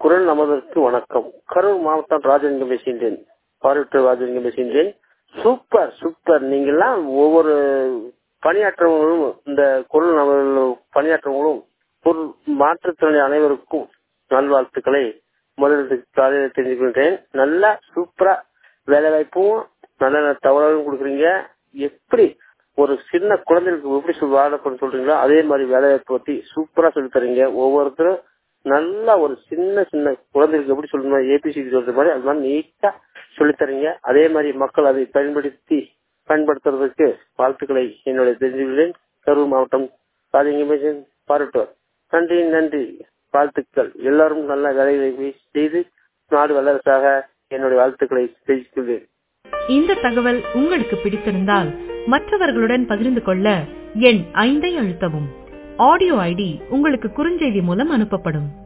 குரல் நமதற்கு வணக்கம் கரூர் மாவட்டம் ராஜலிங்கம் பேசுகின்றேன் பார்வையற்ற ராஜலிங்கம் பேசுகின்றேன் சூப்பர் சூப்பர் நீங்கெல்லாம் ஒவ்வொரு பணியாற்றவங்களும் இந்த குரல் நமது பணியாற்றவங்களும் ஒரு மாற்றுத்திறனை அனைவருக்கும் நல்வாழ்த்துக்களை முதலில் காலையில் தெரிஞ்சுக்கின்றேன் நல்லா சூப்பரா வேலை வாய்ப்பும் நல்ல நல்ல தகவலும் கொடுக்குறீங்க எப்படி ஒரு சின்ன குழந்தைகளுக்கு எப்படி சொல் வாழப்படும் சொல்றீங்களோ அதே மாதிரி வேலை வாய்ப்பு பத்தி சூப்பரா சொல்லி தரீங்க ஒவ்வொருத்தரும் நல்லா ஒரு சின்ன சின்ன குழந்தைகளுக்கு எப்படி சொல்லணும் ஏபிசி சொல்ற மாதிரி அது மாதிரி நீட்டா சொல்லித்தரீங்க அதே மாதிரி மக்கள் அதை பயன்படுத்தி பயன்படுத்துறதுக்கு வாழ்த்துக்களை என்னுடைய தெரிஞ்சுக்கிறேன் கரூர் மாவட்டம் ராஜலிங்கம் பாராட்டுவார் நன்றி நன்றி வாழ்த்துக்கள் எல்லாரும் நல்ல வேலைகளை செய்து நாடு வல்லரசாக என்னுடைய வாழ்த்துக்களை தெரிவித்துள்ளேன் இந்த தகவல் உங்களுக்கு பிடித்திருந்தால் மற்றவர்களுடன் பகிர்ந்து கொள்ள எண் ஐந்தை அழுத்தவும் ஆடியோ ஐடி உங்களுக்கு குறுஞ்செய்தி மூலம் அனுப்பப்படும்